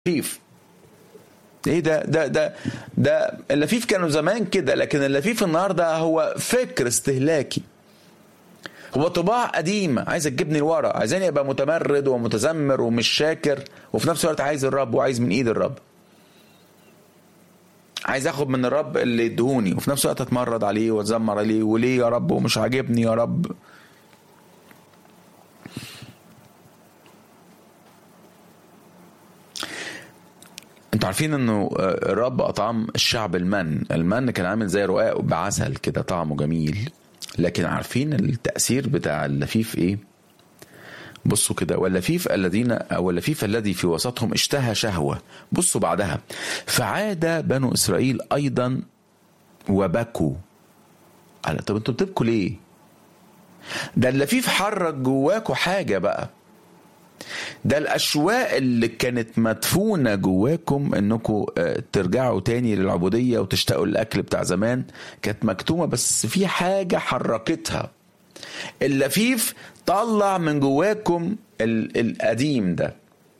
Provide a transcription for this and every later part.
اللفيف ايه ده ده ده ده اللفيف كانوا زمان كده لكن اللفيف النهارده هو فكر استهلاكي هو طباع قديمة عايزة تجيبني لورا عايزاني ابقى متمرد ومتذمر ومش شاكر وفي نفس الوقت عايز الرب وعايز من ايد الرب عايز اخد من الرب اللي يدهوني وفي نفس الوقت اتمرد عليه واتذمر عليه وليه يا رب ومش عاجبني يا رب انتوا عارفين انه الرب اطعم الشعب المن المن كان عامل زي رقاق بعسل كده طعمه جميل لكن عارفين التأثير بتاع اللفيف ايه بصوا كده واللفيف الذين او اللفيف الذي في وسطهم اشتهى شهوة بصوا بعدها فعاد بنو اسرائيل ايضا وبكوا قال طب انتوا بتبكوا ليه ده اللفيف حرك جواكوا حاجة بقى ده الأشواق اللي كانت مدفونة جواكم انكم ترجعوا تاني للعبودية وتشتاقوا للأكل بتاع زمان كانت مكتومة بس في حاجة حركتها اللفيف طلع من جواكم القديم ده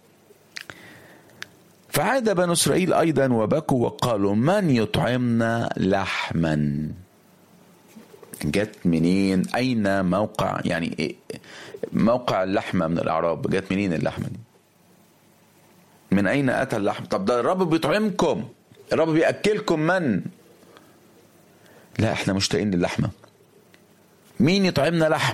فعاد بنو إسرائيل أيضا وبكوا وقالوا من يطعمنا لحما جت منين أين موقع يعني إيه موقع اللحمة من الأعراب جت منين اللحمة دي من أين أتى اللحم طب ده الرب بيطعمكم الرب بيأكلكم من لا احنا مشتاقين للحمة مين يطعمنا لحم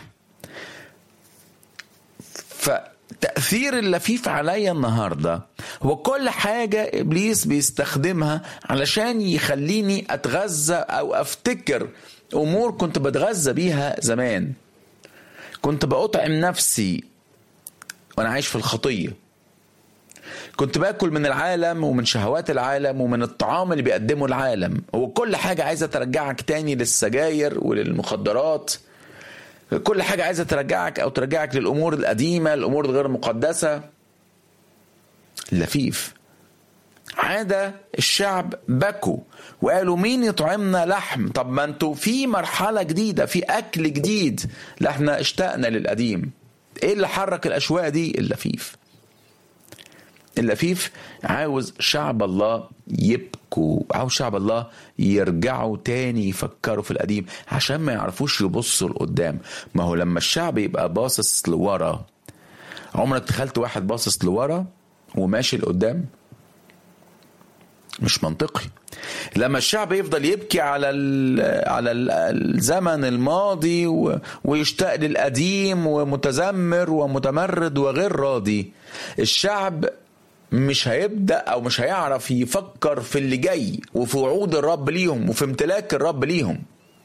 فتأثير اللفيف عليا النهاردة هو كل حاجة إبليس بيستخدمها علشان يخليني أتغذى أو أفتكر أمور كنت بتغذى بيها زمان كنت بأطعم نفسي وأنا عايش في الخطية كنت باكل من العالم ومن شهوات العالم ومن الطعام اللي بيقدمه العالم هو كل حاجة عايزة ترجعك تاني للسجاير وللمخدرات كل حاجة عايزة ترجعك أو ترجعك للأمور القديمة الأمور الغير المقدسة لفيف عاد الشعب بكوا وقالوا مين يطعمنا لحم طب ما انتوا في مرحله جديده في اكل جديد لا احنا اشتقنا للقديم ايه اللي حرك الاشواق دي اللفيف اللفيف عاوز شعب الله يبكوا عاوز شعب الله يرجعوا تاني يفكروا في القديم عشان ما يعرفوش يبصوا لقدام ما هو لما الشعب يبقى باصص لورا عمرك تخيلت واحد باصص لورا وماشي لقدام مش منطقي لما الشعب يفضل يبكي على على الزمن الماضي ويشتاق للقديم ومتذمر ومتمرد وغير راضي الشعب مش هيبدا او مش هيعرف يفكر في اللي جاي وفي وعود الرب ليهم وفي امتلاك الرب ليهم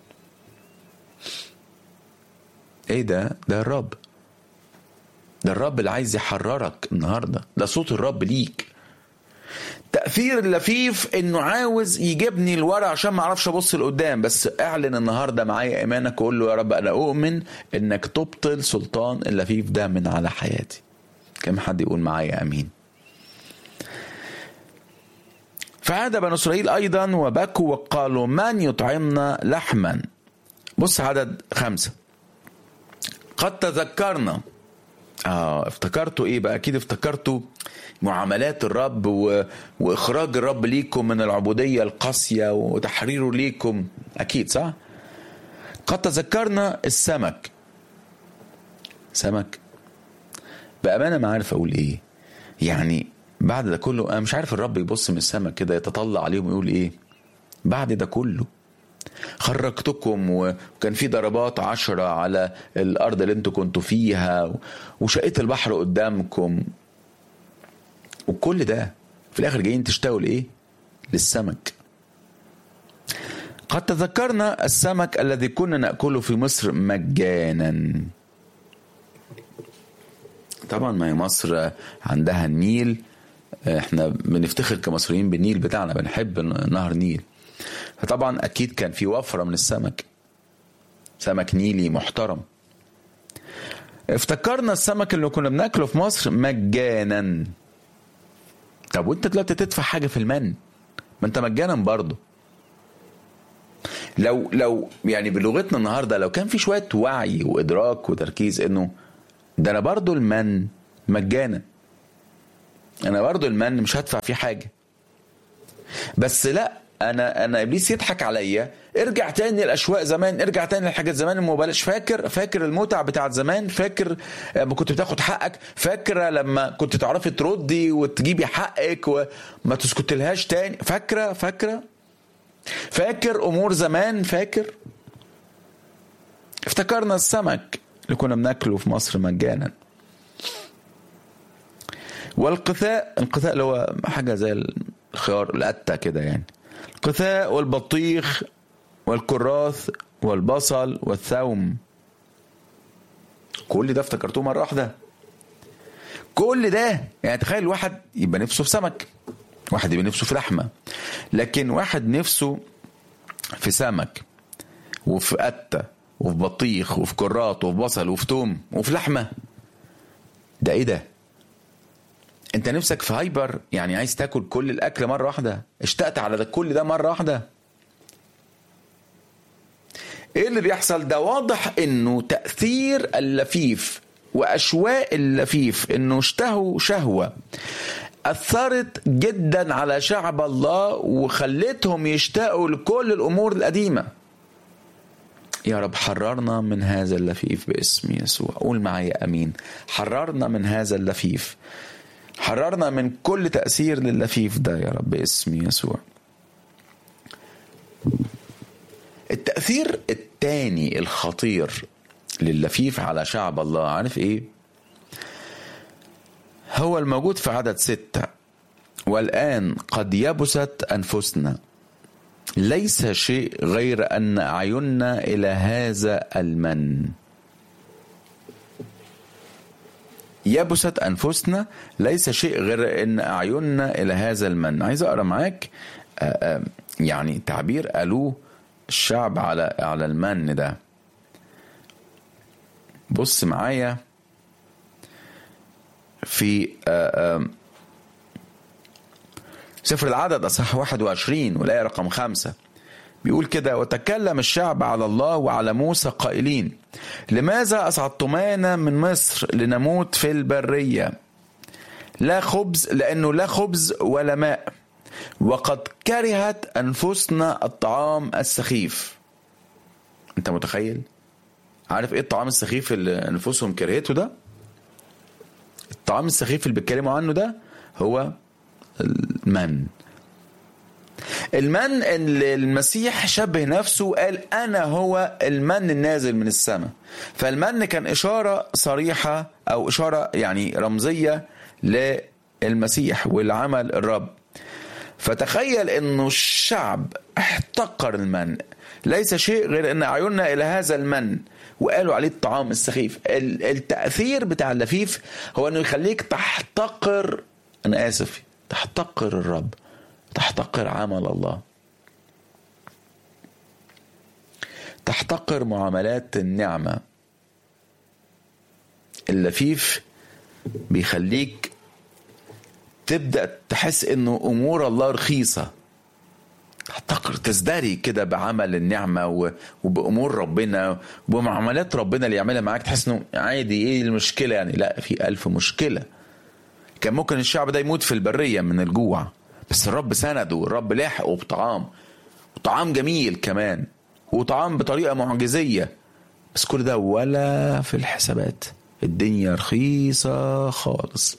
ايه ده ده الرب ده الرب اللي عايز يحررك النهارده ده صوت الرب ليك تأثير اللفيف انه عاوز يجيبني لورا عشان ما اعرفش ابص لقدام بس اعلن النهارده معايا ايمانك وقول له يا رب انا اؤمن انك تبطل سلطان اللفيف ده من على حياتي كم حد يقول معايا امين فعاد بنو اسرائيل ايضا وبكوا وقالوا من يطعمنا لحما بص عدد خمسة قد تذكرنا اه افتكرتوا ايه بقى اكيد افتكرتوا معاملات الرب و... واخراج الرب ليكم من العبوديه القاسيه وتحريره ليكم اكيد صح قد تذكرنا السمك سمك بامانه ما عارف اقول ايه يعني بعد ده كله انا مش عارف الرب يبص من السمك كده يتطلع عليهم ويقول ايه بعد ده كله خرجتكم وكان في ضربات عشرة على الأرض اللي انتوا كنتوا فيها وشقيت البحر قدامكم وكل ده في الآخر جايين تشتاقوا لإيه؟ للسمك قد تذكرنا السمك الذي كنا نأكله في مصر مجانا طبعا ما هي مصر عندها النيل احنا بنفتخر كمصريين بالنيل بتاعنا بنحب نهر نيل فطبعا اكيد كان في وفره من السمك سمك نيلي محترم افتكرنا السمك اللي كنا بناكله في مصر مجانا طب وانت دلوقتي تدفع حاجه في المن ما انت مجانا برضه لو لو يعني بلغتنا النهارده لو كان في شويه وعي وادراك وتركيز انه ده انا برضه المن مجانا انا برضو المن مش هدفع فيه حاجه بس لا انا انا ابليس يضحك عليا ارجع تاني الاشواق زمان ارجع تاني لحاجات زمان المبالغ فاكر فاكر المتع بتاعت زمان فاكر لما كنت بتاخد حقك فاكره لما كنت تعرفي تردي وتجيبي حقك وما تسكتلهاش تاني فاكره فاكره فاكر امور زمان فاكر افتكرنا السمك اللي كنا بناكله في مصر مجانا والقثاء القثاء اللي هو حاجه زي الخيار القته كده يعني القثاء والبطيخ والكراث والبصل والثوم كل ده افتكرتوه مره واحده كل ده يعني تخيل واحد يبقى نفسه في سمك واحد يبقى نفسه في لحمه لكن واحد نفسه في سمك وفي قته وفي بطيخ وفي كراط وفي بصل وفي توم وفي لحمه ده ايه ده انت نفسك في هايبر يعني عايز تاكل كل الاكل مره واحده اشتقت على ده كل ده مره واحده ايه اللي بيحصل ده واضح انه تاثير اللفيف واشواق اللفيف انه اشتهوا شهوه اثرت جدا على شعب الله وخلتهم يشتاقوا لكل الامور القديمه يا رب حررنا من هذا اللفيف باسم يسوع قول معايا امين حررنا من هذا اللفيف حررنا من كل تأثير لللفيف ده يا رب باسم يسوع التأثير الثاني الخطير لللفيف على شعب الله عارف ايه هو الموجود في عدد ستة والآن قد يبست أنفسنا ليس شيء غير أن أعيننا إلى هذا المن يبست أنفسنا ليس شيء غير أن أعيننا إلى هذا المن عايز أقرأ معاك يعني تعبير قالوه الشعب على على المن ده بص معايا في سفر العدد أصح 21 والآية رقم خمسة بيقول كده وتكلم الشعب على الله وعلى موسى قائلين لماذا أصعدتمانا من مصر لنموت في البرية لا خبز لأنه لا خبز ولا ماء وقد كرهت أنفسنا الطعام السخيف أنت متخيل عارف إيه الطعام السخيف اللي أنفسهم كرهته ده الطعام السخيف اللي بيتكلموا عنه ده هو المن المن اللي المسيح شبه نفسه وقال انا هو المن النازل من السماء فالمن كان اشاره صريحه او اشاره يعني رمزيه للمسيح والعمل الرب فتخيل انه الشعب احتقر المن ليس شيء غير ان اعيننا الى هذا المن وقالوا عليه الطعام السخيف التاثير بتاع اللفيف هو انه يخليك تحتقر انا اسف تحتقر الرب تحتقر عمل الله تحتقر معاملات النعمة اللفيف بيخليك تبدأ تحس انه امور الله رخيصة تحتقر تزدري كده بعمل النعمة وبأمور ربنا وبمعاملات ربنا اللي يعملها معاك تحس انه عادي ايه المشكلة يعني لا في ألف مشكلة كان ممكن الشعب ده يموت في البرية من الجوع بس الرب سنده الرب لاحقه بطعام وطعام جميل كمان وطعام بطريقة معجزية بس كل ده ولا في الحسابات الدنيا رخيصة خالص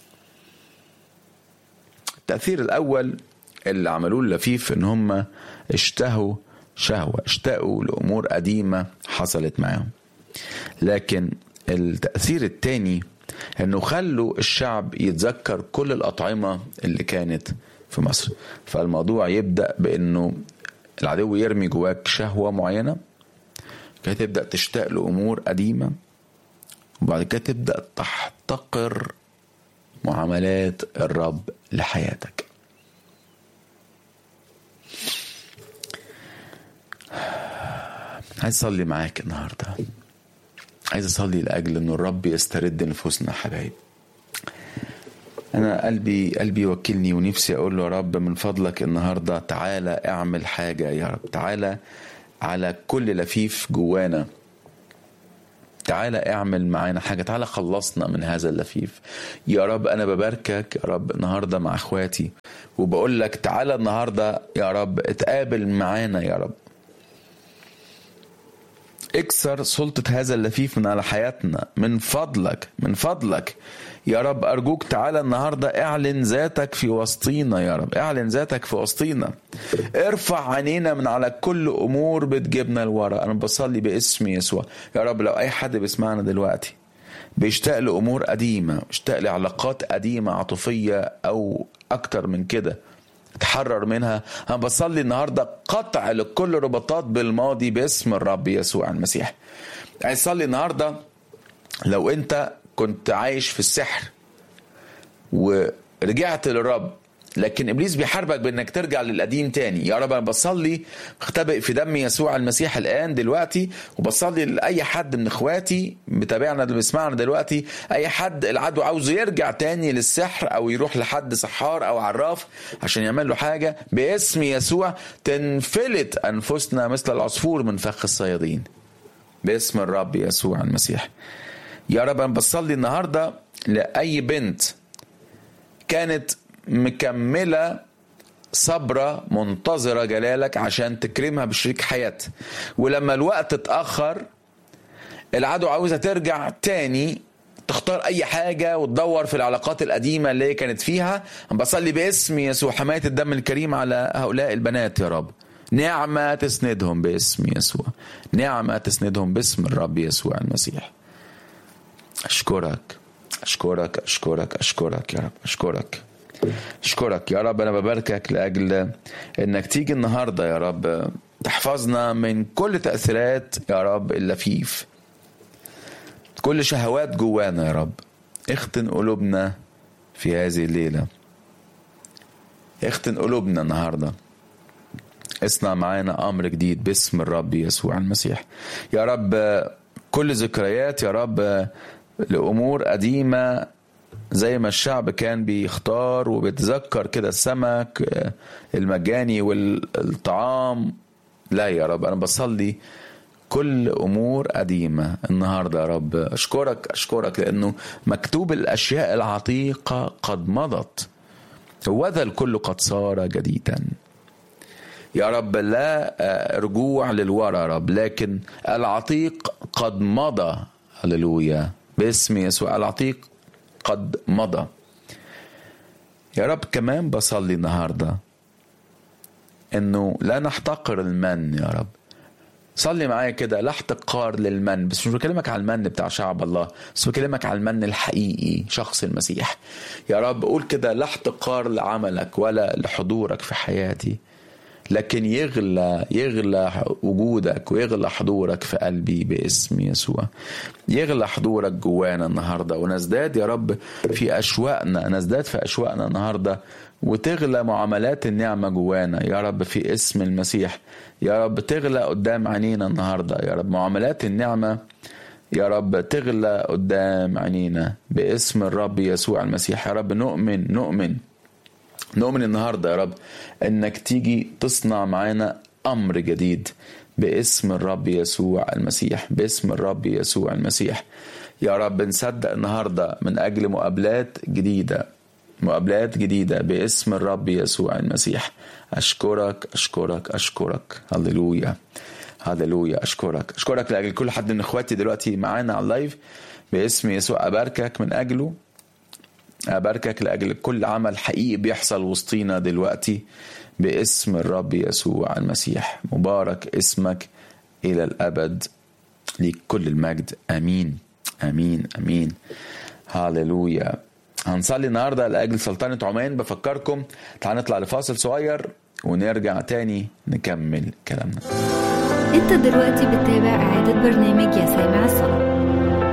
التأثير الأول اللي عملوه اللفيف إن هم اشتهوا شهوة اشتاقوا لأمور قديمة حصلت معاهم لكن التأثير التاني انه خلوا الشعب يتذكر كل الاطعمه اللي كانت في مصر فالموضوع يبدا بانه العدو يرمي جواك شهوه معينه كده تبدا تشتاق لامور قديمه وبعد كده تبدا تحتقر معاملات الرب لحياتك عايز اصلي معاك النهارده عايز اصلي لاجل ان الرب يسترد نفوسنا حبايب انا قلبي قلبي وكلني ونفسي اقول له يا رب من فضلك النهارده تعالى اعمل حاجه يا رب تعالى على كل لفيف جوانا تعالى اعمل معانا حاجة تعالى خلصنا من هذا اللفيف يا رب أنا بباركك يا رب النهاردة مع إخواتي وبقول لك تعالى النهاردة يا رب اتقابل معانا يا رب اكسر سلطة هذا اللفيف من على حياتنا من فضلك من فضلك يا رب أرجوك تعالى النهاردة اعلن ذاتك في وسطينا يا رب اعلن ذاتك في وسطينا ارفع عينينا من على كل أمور بتجيبنا لورا أنا بصلي باسم يسوع يا رب لو أي حد بيسمعنا دلوقتي بيشتاق لأمور قديمة بيشتاق لعلاقات قديمة عاطفية أو أكتر من كده تحرر منها انا بصلي النهارده قطع لكل رباطات بالماضي باسم الرب يسوع المسيح عايز اصلي النهارده لو انت كنت عايش في السحر ورجعت للرب لكن ابليس بيحاربك بانك ترجع للقديم تاني يا رب انا بصلي اختبئ في دم يسوع المسيح الان دلوقتي وبصلي لاي حد من اخواتي متابعنا اللي بيسمعنا دلوقتي اي حد العدو عاوزه يرجع تاني للسحر او يروح لحد سحار او عراف عشان يعمل له حاجه باسم يسوع تنفلت انفسنا مثل العصفور من فخ الصيادين باسم الرب يسوع المسيح يا رب انا بصلي النهارده لاي بنت كانت مكمله صبرة منتظرة جلالك عشان تكرمها بشريك حياة ولما الوقت اتأخر العدو عاوزة ترجع تاني تختار أي حاجة وتدور في العلاقات القديمة اللي هي كانت فيها بصلي باسم يسوع حماية الدم الكريم على هؤلاء البنات يا رب نعمة تسندهم باسم يسوع نعمة تسندهم باسم الرب يسوع المسيح أشكرك أشكرك أشكرك أشكرك يا رب أشكرك أشكرك يا رب أنا بباركك لأجل إنك تيجي النهاردة يا رب تحفظنا من كل تأثيرات يا رب اللفيف كل شهوات جوانا يا رب اختن قلوبنا في هذه الليلة اختن قلوبنا النهارده اصنع معانا امر جديد باسم الرب يسوع المسيح يا رب كل ذكريات يا رب لامور قديمه زي ما الشعب كان بيختار وبيتذكر كده السمك المجاني والطعام لا يا رب انا بصلي كل امور قديمه النهارده يا رب اشكرك اشكرك لانه مكتوب الاشياء العتيقه قد مضت وذا الكل قد صار جديدا يا رب لا رجوع للورا يا رب لكن العتيق قد مضى هللويا باسم يسوع العتيق قد مضى يا رب كمان بصلي النهارده انه لا نحتقر المن يا رب صلي معايا كده لا احتقار للمن بس مش بكلمك على المن بتاع شعب الله بس بكلمك على المن الحقيقي شخص المسيح يا رب قول كده لا احتقار لعملك ولا لحضورك في حياتي لكن يغلى يغلى وجودك ويغلى حضورك في قلبي باسم يسوع يغلى حضورك جوانا النهارده ونزداد يا رب في اشواقنا نزداد في اشواقنا النهارده وتغلى معاملات النعمه جوانا يا رب في اسم المسيح يا رب تغلى قدام عينينا النهارده يا رب معاملات النعمه يا رب تغلى قدام عينينا باسم الرب يسوع المسيح يا رب نؤمن نؤمن نؤمن النهارده يا رب انك تيجي تصنع معانا امر جديد باسم الرب يسوع المسيح باسم الرب يسوع المسيح يا رب نصدق النهارده من اجل مقابلات جديده مقابلات جديده باسم الرب يسوع المسيح اشكرك اشكرك اشكرك هللويا هللويا اشكرك اشكرك لاجل كل حد من اخواتي دلوقتي معانا على اللايف باسم يسوع اباركك من اجله أباركك لأجل كل عمل حقيقي بيحصل وسطينا دلوقتي باسم الرب يسوع المسيح مبارك اسمك إلى الأبد ليك كل المجد أمين أمين أمين هاللويا هنصلي النهارده لأجل سلطنة عمان بفكركم تعال نطلع لفاصل صغير ونرجع تاني نكمل كلامنا انت دلوقتي بتتابع إعادة برنامج يا سامع الصلاة